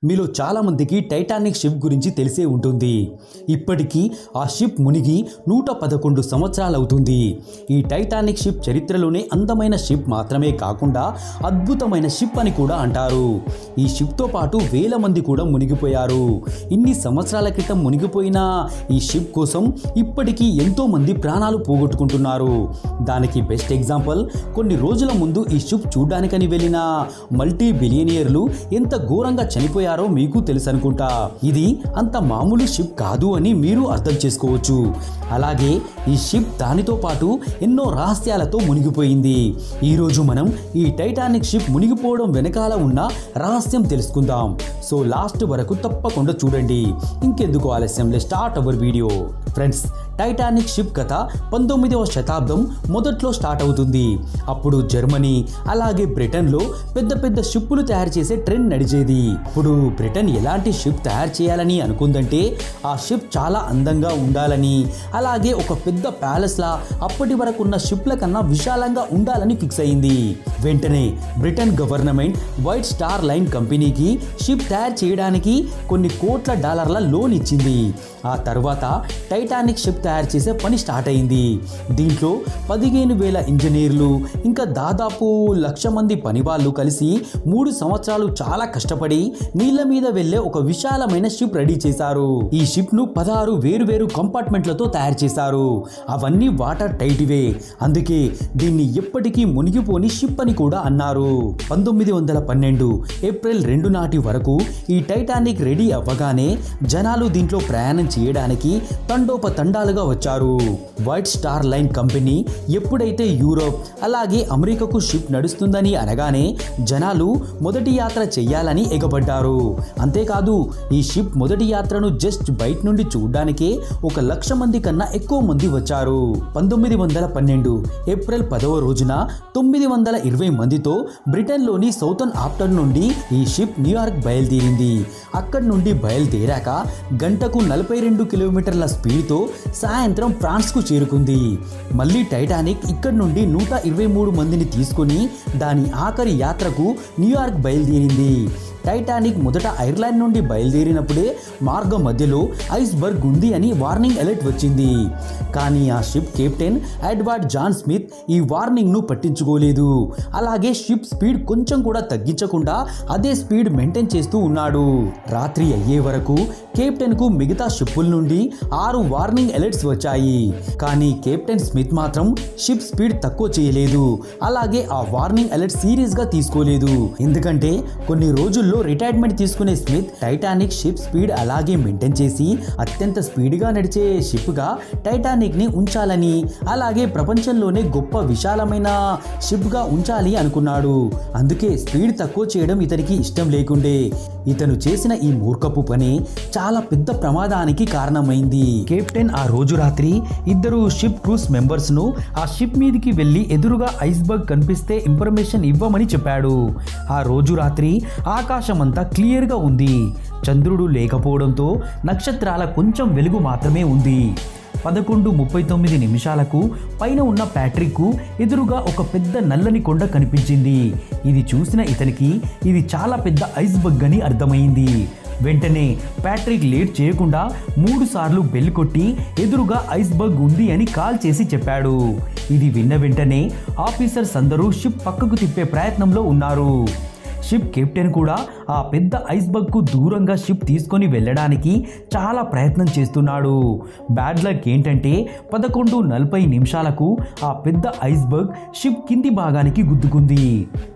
మీలో చాలామందికి Titanic ship గురించి తెలిసే ఉంటుంది ఇప్పటికీ ఆ షిప్ మునిగి నూట పదకొండు సంవత్సరాలు అవుతుంది ఈ టైటానిక్ షిప్ చరిత్రలోనే అందమైన షిప్ మాత్రమే కాకుండా అద్భుతమైన షిప్ అని కూడా అంటారు ఈ షిప్తో పాటు వేల మంది కూడా మునిగిపోయారు ఇన్ని సంవత్సరాల క్రితం మునిగిపోయిన ఈ షిప్ కోసం ఇప్పటికీ ఎంతో మంది ప్రాణాలు పోగొట్టుకుంటున్నారు దానికి బెస్ట్ ఎగ్జాంపుల్ కొన్ని రోజుల ముందు ఈ షిప్ చూడ్డానికని వెళ్ళిన మల్టీ బిలియనియర్లు ఎంత ఘోరంగా చనిపోయారో మీకు తెలుసు అనుకుంటా ఇది అంత మామూలు షిప్ కాదు అని మీరు అర్థం చేసుకోవచ్చు అలాగే ఈ షిప్ దానితో పాటు ఎన్నో రహస్యాలతో మునిగిపోయింది ఈరోజు మనం ఈ టైటానిక్ షిప్ మునిగిపోవడం వెనకాల ఉన్న రహస్యం తెలుసుకుందాం సో లాస్ట్ వరకు తప్పకుండా చూడండి ఇంకెందుకు ఆలస్యంలే start our video friends Titanic ship కథ పంతొమ్మిదవ శతాబ్దం మొదట్లో స్టార్ట్ అవుతుంది అప్పుడు జర్మనీ అలాగే బ్రిటన్లో పెద్ద పెద్ద షిప్పులు తయారు చేసే ట్రెండ్ నడిచేది ఇప్పుడు బ్రిటన్ ఎలాంటి షిప్ తయారు చేయాలని అనుకుందంటే ఆ షిప్ చాలా అందంగా ఉండాలని అలాగే ఒక పెద్ద ప్యాలెస్లా అప్పటి వరకు ఉన్న షిప్ల కన్నా విశాలంగా ఉండాలని ఫిక్స్ అయింది వెంటనే Britain government White Star Line కంపెనీకి షిప్ తయారు చేయడానికి కొన్ని కోట్ల డాలర్ల లోన్ ఇచ్చింది ఆ తర్వాత టైటానిక్ షిప్ తయారు చేసే పని స్టార్ట్ అయింది దీంట్లో పదిహేను వేల ఇంజనీర్లు ఇంకా దాదాపు లక్ష మంది పనివాళ్ళు కలిసి మూడు సంవత్సరాలు చాలా కష్టపడి నీళ్ల మీద వెళ్ళే ఒక విశాలమైన షిప్ రెడీ చేశారు ఈ షిప్ ను పదహారు వేరు వేరు కంపార్ట్మెంట్లతో తయారు చేశారు అవన్నీ వాటర్ టైట్వే అందుకే దీన్ని ఎప్పటికీ మునిగిపోని షిప్ అని కూడా అన్నారు పంతొమ్మిది వందల పన్నెండు ఏప్రిల్ రెండు నాటి వరకు ఈ టైటానిక్ రెడీ అవ్వగానే జనాలు దీంట్లో ప్రయాణం చేయడానికి తండోపతండాలుగా వచ్చారు వైట్ స్టార్ లైన్ కంపెనీ ఎప్పుడైతే యూరోప్ అలాగే అమెరికాకు షిప్ నడుస్తుందని అనగానే జనాలు మొదటి యాత్ర చెయ్యాలని ఎగబడ్డారు అంతేకాదు ఈ షిప్ మొదటి యాత్రను జస్ట్ బయట నుండి చూడడానికే ఒక లక్ష మంది కన్నా ఎక్కువ మంది వచ్చారు పంతొమ్మిది వందల పన్నెండు ఏప్రిల్ పదవ రోజున తొమ్మిది వందల ఇరవై మందితో బ్రిటన్లోని సౌతర్న్ ఆఫ్టర్ నుండి ఈ షిప్ న్యూయార్క్ బయలుదేరింది అక్కడి నుండి బయలుదేరాక గంటకు నలభై రెండు కిలోమీటర్ల స్పీడ్తో సాయంత్రం ఫ్రాన్స్కు చేరుకుంది మళ్ళీ టైటానిక్ ఇక్కడి నుండి నూట ఇరవై మూడు మందిని తీసుకుని దాని ఆఖరి యాత్రకు న్యూయార్క్ బయలుదేరింది టైటానిక్ మొదట ఐర్లాండ్ నుండి బయలుదేరినప్పుడే మార్గం మధ్యలో ఐస్బర్గ్ ఉంది అని వార్నింగ్ అలర్ట్ వచ్చింది కానీ ఆ ship captain Edward John Smith ఈ వార్నింగ్ను పట్టించుకోలేదు అలాగే షిప్ స్పీడ్ కొంచెం కూడా తగ్గించకుండా అదే స్పీడ్ మెయింటైన్ చేస్తూ ఉన్నాడు రాత్రి అయ్యే వరకు కెప్టెన్కు మిగతా షిప్పుల నుండి ఆరు వార్నింగ్ అలర్ట్స్ వచ్చాయి కానీ కెప్టెన్ స్మిత్ మాత్రం షిప్ స్పీడ్ తక్కువ చేయలేదు అలాగే ఆ వార్నింగ్ అలర్ట్ సీరియస్గా తీసుకోలేదు ఎందుకంటే కొన్ని రోజుల్లో రిటైర్మెంట్ తీసుకునే స్మిత్ టైటానిక్ షిప్ స్పీడ్ అలాగే మెయింటైన్ చేసి అత్యంత స్పీడ్గా నడిచే షిప్గా టైటానిక్ ని ఉంచాలని అలాగే ప్రపంచంలోనే గొప్ప విశాలమైన షిప్గా ఉంచాలి అనుకున్నాడు అందుకే స్పీడ్ తక్కువ చేయడం ఇతనికి ఇష్టం లేకుండే ఇతను చేసిన ఈ మూర్ఖపు పని చాలా పెద్ద ప్రమాదానికి కారణమైంది కెప్టెన్ ఆ రోజు రాత్రి ఇద్దరు షిప్ క్రూస్ మెంబర్స్ ను ఆ షిప్ మీదకి వెళ్లి ఎదురుగా ఐస్బర్గ్ కనిపిస్తే ఇన్ఫర్మేషన్ ఇవ్వమని చెప్పాడు ఆ రోజు రాత్రి ఆకాశమంతా క్లియర్గా ఉంది చంద్రుడు లేకపోవడంతో నక్షత్రాల కొంచెం వెలుగు మాత్రమే ఉంది పదకొండు ముప్పై తొమ్మిది నిమిషాలకు పైన ఉన్న ప్యాట్రిక్కు ఎదురుగా ఒక పెద్ద నల్లని కొండ కనిపించింది ఇది చూసిన ఇతనికి ఇది చాలా పెద్ద ఐస్ బగ్ అని అర్థమైంది వెంటనే ప్యాట్రిక్ లేట్ చేయకుండా మూడు సార్లు బెల్ కొట్టి ఎదురుగా ఐస్ బగ్ ఉంది అని కాల్ చేసి చెప్పాడు ఇది విన్న వెంటనే ఆఫీసర్స్ అందరూ షిప్ పక్కకు తిప్పే ప్రయత్నంలో ఉన్నారు షిప్ కెప్టెన్ కూడా ఆ పెద్ద ఐస్బర్గ్కు దూరంగా షిప్ తీసుకొని వెళ్ళడానికి చాలా ప్రయత్నం చేస్తున్నాడు బ్యాడ్ లక్ ఏంటంటే పదకొండు నలభై నిమిషాలకు ఆ పెద్ద ఐస్బర్గ్ షిప్ కింది భాగానికి గుద్దుకుంది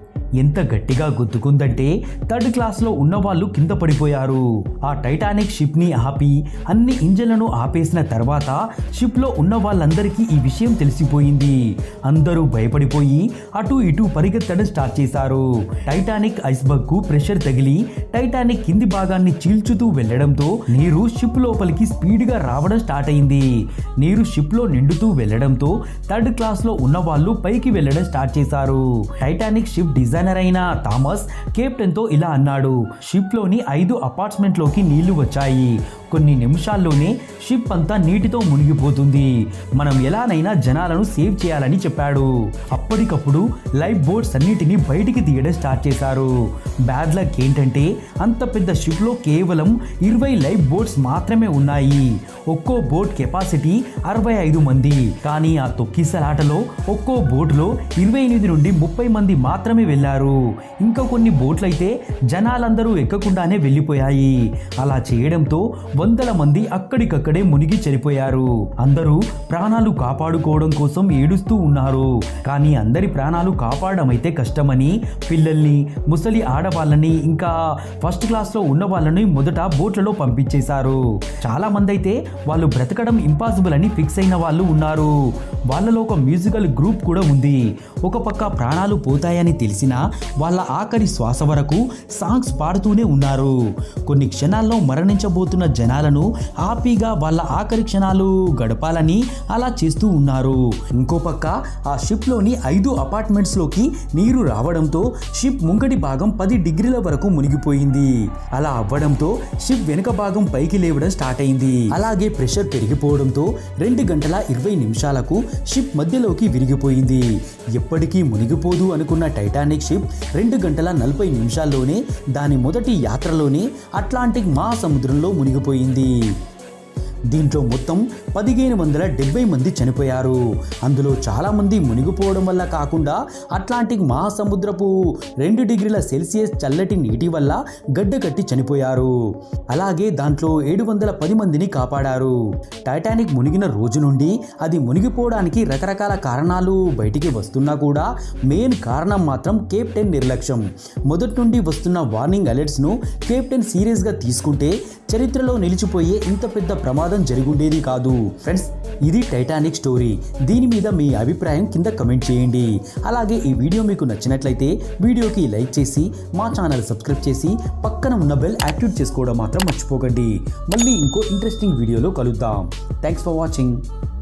ఎంత గట్టిగా గుద్దుకుందంటే థర్డ్ క్లాస్లో ఉన్న వాళ్ళు కింద పడిపోయారు ఆ టైటానిక్ షిప్ని ఆపి అన్ని ఇంజన్లను ఆపేసిన తర్వాత షిప్లో ఉన్న వాళ్ళందరికీ ఈ విషయం తెలిసిపోయింది అందరూ భయపడిపోయి అటు ఇటు పరిగెత్తడం స్టార్ట్ చేశారు టైటానిక్ ఐస్బర్గ్కు ప్రెషర్ తగిలి టైటానిక్ కింది భాగాన్ని చీల్చుతూ వెళ్లడంతో నీరు షిప్ లోపలికి స్పీడ్గా రావడం స్టార్ట్ అయింది నీరు షిప్లో నిండుతూ వెళ్లడంతో థర్డ్ క్లాస్లో ఉన్న వాళ్ళు పైకి వెళ్లడం స్టార్ట్ చేశారు టైటానిక్ షిప్ డిజైనర్ అయిన థామస్ కెప్టెన్తో ఇలా అన్నాడు షిప్లోని ఐదు అపార్ట్మెంట్లోకి నీళ్లు వచ్చాయి కొన్ని నిమిషాల్లోనే షిప్ అంతా నీటితో మునిగిపోతుంది మనం ఎలానైనా జనాలను సేవ్ చేయాలని చెప్పాడు అప్పటికప్పుడు లైఫ్ బోట్స్ అన్నిటిని బయటికి తీయడం స్టార్ట్ చేశారు బ్యాడ్ లక్ ఏంటంటే అంత పెద్ద షిప్లో కేవలం ఇరవై లైఫ్ బోట్స్ మాత్రమే ఉన్నాయి ఒక్కో బోట్ కెపాసిటీ అరవై ఐదు మంది కానీ ఆ తొక్కిసలాటలో ఒక్కో బోట్లో ఇరవై ఎనిమిది నుండి ముప్పై మంది మాత్రమే వెళ్ళారు ఇంకా కొన్ని బోట్లయితే జనాలందరూ ఎక్కకుండానే వెళ్ళిపోయాయి అలా చేయడంతో వందల మంది అక్కడికక్కడే మునిగి చనిపోయారు అందరూ ప్రాణాలు కాపాడుకోవడం కోసం ఏడుస్తూ ఉన్నారు కానీ అందరి ప్రాణాలు కాపాడడం అయితే కష్టమని పిల్లల్ని ముసలి ఆడవాళ్ళని ఇంకా ఫస్ట్ క్లాస్లో ఉన్న వాళ్ళని మొదట బోట్లలో పంపించేశారు చాలా మంది అయితే వాళ్ళు బ్రతకడం ఇంపాసిబుల్ అని ఫిక్స్ అయిన వాళ్ళు ఉన్నారు వాళ్ళలో ఒక మ్యూజికల్ గ్రూప్ కూడా ఉంది ఒక పక్క ప్రాణాలు పోతాయని తెలిసినా వాళ్ళ ఆఖరి శ్వాస వరకు సాంగ్స్ పాడుతూనే ఉన్నారు కొన్ని క్షణాల్లో మరణించబోతున్న జనాలను హ్యాపీగా వాళ్ళ ఆఖరి క్షణాలు గడపాలని అలా చేస్తూ ఉన్నారు ఇంకో పక్క ఆ షిప్లోని ఐదు అపార్ట్మెంట్స్లోకి నీరు రావడంతో షిప్ ముంగటి భాగం పది డిగ్రీల వరకు మునిగిపోయింది అలా అవ్వడంతో షిప్ వెనుక భాగం పైకి లేవడం స్టార్ట్ అయింది అలాగే ప్రెషర్ పెరిగిపోవడంతో రెండు గంటల ఇరవై నిమిషాలకు షిప్ మధ్యలోకి విరిగిపోయింది ఎప్పటికీ మునిగిపోదు అనుకున్న టైటానిక్ షిప్ రెండు గంటల నలభై నిమిషాల్లోనే దాని మొదటి యాత్రలోనే అట్లాంటిక్ మహాసముద్రంలో మునిగిపోయింది దీంట్లో మొత్తం పదిహేను వందల డెబ్బై మంది చనిపోయారు అందులో చాలామంది మునిగిపోవడం వల్ల కాకుండా అట్లాంటిక్ మహాసముద్రపు రెండు డిగ్రీల సెల్సియస్ చల్లటి నీటి వల్ల గడ్డకట్టి చనిపోయారు అలాగే దాంట్లో ఏడు వందల పది మందిని కాపాడారు టైటానిక్ మునిగిన రోజు నుండి అది మునిగిపోవడానికి రకరకాల కారణాలు బయటికి వస్తున్నా కూడా మెయిన్ కారణం మాత్రం కెప్టెన్ నిర్లక్ష్యం మొదటి నుండి వస్తున్న వార్నింగ్ అలర్ట్స్ను కెప్టెన్ సీరియస్గా తీసుకుంటే చరిత్రలో నిలిచిపోయే ఇంత పెద్ద ప్రమాదం జరిగుండేది కాదు ఫ్రెండ్స్ ఇది టైటానిక్ స్టోరీ దీని మీద మీ అభిప్రాయం కింద కమెంట్ చేయండి అలాగే ఈ వీడియో మీకు నచ్చినట్లయితే వీడియోకి లైక్ చేసి మా ఛానల్ సబ్స్క్రైబ్ చేసి పక్కన ఉన్న బెల్ యాక్టివేట్ చేసుకోవడం మాత్రం మర్చిపోకండి మళ్ళీ ఇంకో ఇంట్రెస్టింగ్ వీడియోలో కలుద్దాం థ్యాంక్స్ ఫర్ వాచింగ్